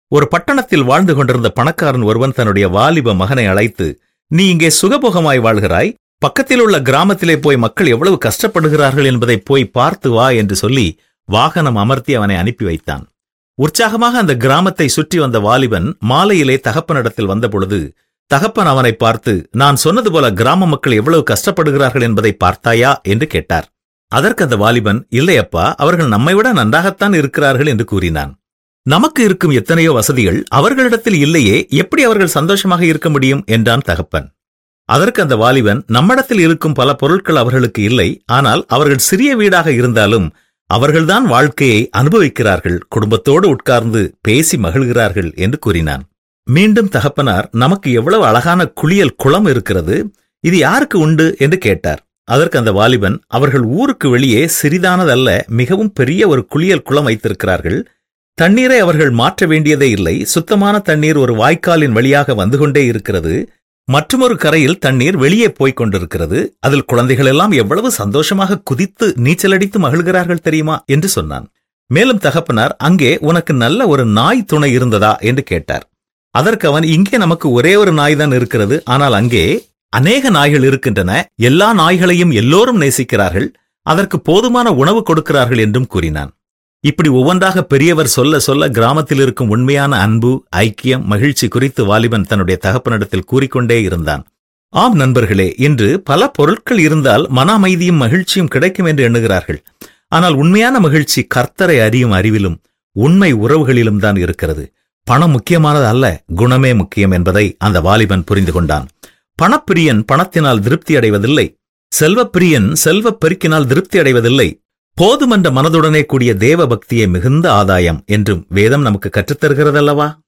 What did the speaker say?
ஒரு பட்டணத்தில் வாழ்ந்து கொண்டிருந்த பணக்காரன் ஒருவன் தன்னுடைய வாலிப மகனை அழைத்து நீ இங்கே சுகபோகமாய் வாழ்கிறாய் பக்கத்தில் உள்ள கிராமத்திலே போய் மக்கள் எவ்வளவு கஷ்டப்படுகிறார்கள் என்பதை போய் பார்த்து வா என்று சொல்லி வாகனம் அமர்த்தி அவனை அனுப்பி வைத்தான் உற்சாகமாக அந்த கிராமத்தை சுற்றி வந்த வாலிபன் மாலையிலே தகப்பனிடத்தில் வந்தபொழுது தகப்பன் அவனை பார்த்து நான் சொன்னது போல கிராம மக்கள் எவ்வளவு கஷ்டப்படுகிறார்கள் என்பதை பார்த்தாயா என்று கேட்டார் அதற்கு அந்த வாலிபன் இல்லையப்பா அவர்கள் நம்மை விட நன்றாகத்தான் இருக்கிறார்கள் என்று கூறினான் நமக்கு இருக்கும் எத்தனையோ வசதிகள் அவர்களிடத்தில் இல்லையே எப்படி அவர்கள் சந்தோஷமாக இருக்க முடியும் என்றான் தகப்பன் அதற்கு அந்த வாலிபன் நம்மிடத்தில் இருக்கும் பல பொருட்கள் அவர்களுக்கு இல்லை ஆனால் அவர்கள் சிறிய வீடாக இருந்தாலும் அவர்கள்தான் வாழ்க்கையை அனுபவிக்கிறார்கள் குடும்பத்தோடு உட்கார்ந்து பேசி மகிழ்கிறார்கள் என்று கூறினான் மீண்டும் தகப்பனார் நமக்கு எவ்வளவு அழகான குளியல் குளம் இருக்கிறது இது யாருக்கு உண்டு என்று கேட்டார் அதற்கு அந்த வாலிபன் அவர்கள் ஊருக்கு வெளியே சிறிதானதல்ல மிகவும் பெரிய ஒரு குளியல் குளம் வைத்திருக்கிறார்கள் தண்ணீரை அவர்கள் மாற்ற வேண்டியதே இல்லை சுத்தமான தண்ணீர் ஒரு வாய்க்காலின் வழியாக வந்து கொண்டே இருக்கிறது மற்றொரு கரையில் தண்ணீர் வெளியே போய்க் கொண்டிருக்கிறது அதில் குழந்தைகள் எல்லாம் எவ்வளவு சந்தோஷமாக குதித்து நீச்சலடித்து மகிழ்கிறார்கள் தெரியுமா என்று சொன்னான் மேலும் தகப்பனார் அங்கே உனக்கு நல்ல ஒரு நாய் துணை இருந்ததா என்று கேட்டார் அதற்கு அவன் இங்கே நமக்கு ஒரே ஒரு நாய் தான் இருக்கிறது ஆனால் அங்கே அநேக நாய்கள் இருக்கின்றன எல்லா நாய்களையும் எல்லோரும் நேசிக்கிறார்கள் அதற்கு போதுமான உணவு கொடுக்கிறார்கள் என்றும் கூறினான் இப்படி ஒவ்வொன்றாக பெரியவர் சொல்ல சொல்ல கிராமத்தில் இருக்கும் உண்மையான அன்பு ஐக்கியம் மகிழ்ச்சி குறித்து வாலிபன் தன்னுடைய தகப்பனிடத்தில் கூறிக்கொண்டே இருந்தான் ஆம் நண்பர்களே இன்று பல பொருட்கள் இருந்தால் மன அமைதியும் மகிழ்ச்சியும் கிடைக்கும் என்று எண்ணுகிறார்கள் ஆனால் உண்மையான மகிழ்ச்சி கர்த்தரை அறியும் அறிவிலும் உண்மை உறவுகளிலும் தான் இருக்கிறது பணம் முக்கியமானது அல்ல குணமே முக்கியம் என்பதை அந்த வாலிபன் புரிந்து கொண்டான் பணப்பிரியன் பணத்தினால் திருப்தி அடைவதில்லை செல்வப்பிரியன் செல்வப் பெருக்கினால் திருப்தி அடைவதில்லை போதுமென்ற மனதுடனே கூடிய தேவ பக்தியே மிகுந்த ஆதாயம் என்றும் வேதம் நமக்கு கற்றுத்தருகிறதல்லவா